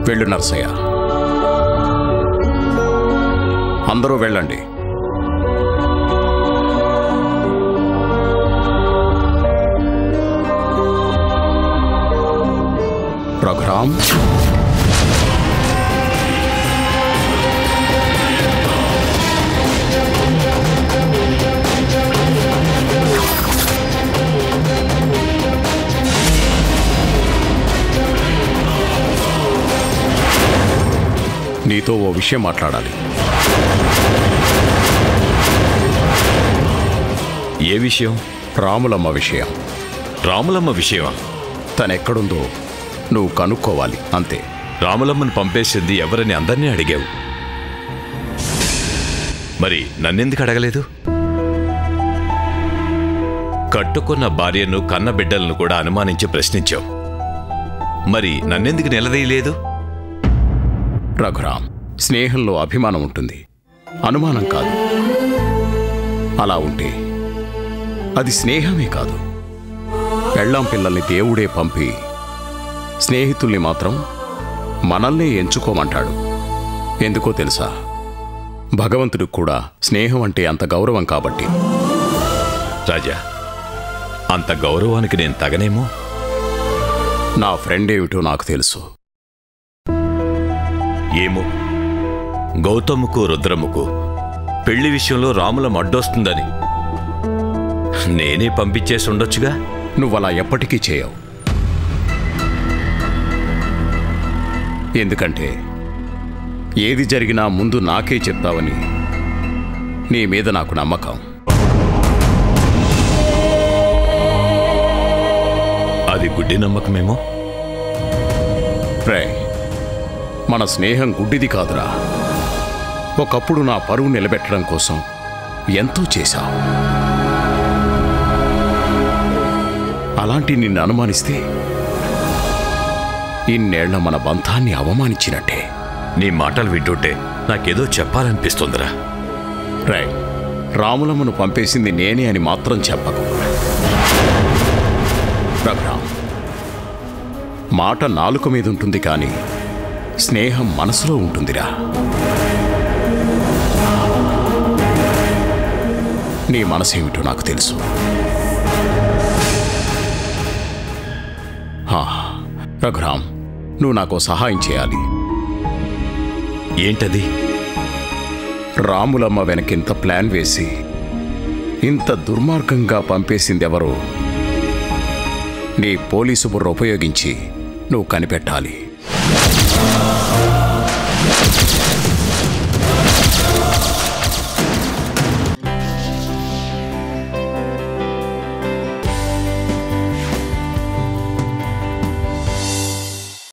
వెళ్ళు నర్సయ్య అందరూ వెళ్ళండి రఘురామ్ నీతో ఓ విషయం మాట్లాడాలి ఏ విషయం రాములమ్మ విషయం రాములమ్మ విషయమా తనెక్కడుందో నువ్వు కనుక్కోవాలి అంతే రాములమ్మను పంపేసింది ఎవరని అందరినీ అడిగావు మరి నన్నెందుకు అడగలేదు కట్టుకున్న భార్యను కన్న బిడ్డలను కూడా అనుమానించి ప్రశ్నించావు మరి నన్నెందుకు నిలదీయలేదు రఘురామ్ స్నేహంలో అభిమానం ఉంటుంది అనుమానం కాదు అలా ఉంటే అది స్నేహమే కాదు పెళ్ళాం పిల్లల్ని దేవుడే పంపి స్నేహితుల్ని మాత్రం మనల్నే ఎంచుకోమంటాడు ఎందుకో తెలుసా భగవంతుడికి కూడా స్నేహం అంటే అంత గౌరవం కాబట్టి రాజా అంత గౌరవానికి నేను తగనేమో నా ఫ్రెండ్ ఏమిటో నాకు తెలుసు ఏమో గౌతముకు రుద్రముకు పెళ్లి విషయంలో రాములం అడ్డొస్తుందని నేనే పంపించేసి ఉండొచ్చుగా నువ్వలా ఎప్పటికీ చేయవు ఎందుకంటే ఏది జరిగినా ముందు నాకే చెప్తావని నీ మీద నాకు నమ్మకం అది గుడ్డి నమ్మకమేమో రే మన స్నేహం గుడ్డిది కాదురా ఒకప్పుడు నా పరువు నిలబెట్టడం కోసం ఎంతో చేశావు అలాంటి నిన్ను అనుమానిస్తే ఇన్నేళ్ల మన బంధాన్ని అవమానించినట్టే నీ మాటలు వింటుంటే నాకేదో చెప్పాలనిపిస్తుందిరా రే రాములమ్మను పంపేసింది నేనే అని మాత్రం చెప్పకు రఘురామ్ మాట నాలుక మీద ఉంటుంది కానీ స్నేహం మనసులో ఉంటుందిరా నీ మనసేమిటో నాకు తెలుసు హా, రఘురామ్ నువ్వు నాకు సహాయం చేయాలి ఏంటది రాములమ్మ వెనకింత ప్లాన్ వేసి ఇంత దుర్మార్గంగా పంపేసిందెవరో నీ పోలీసు బుర్ర ఉపయోగించి నువ్వు కనిపెట్టాలి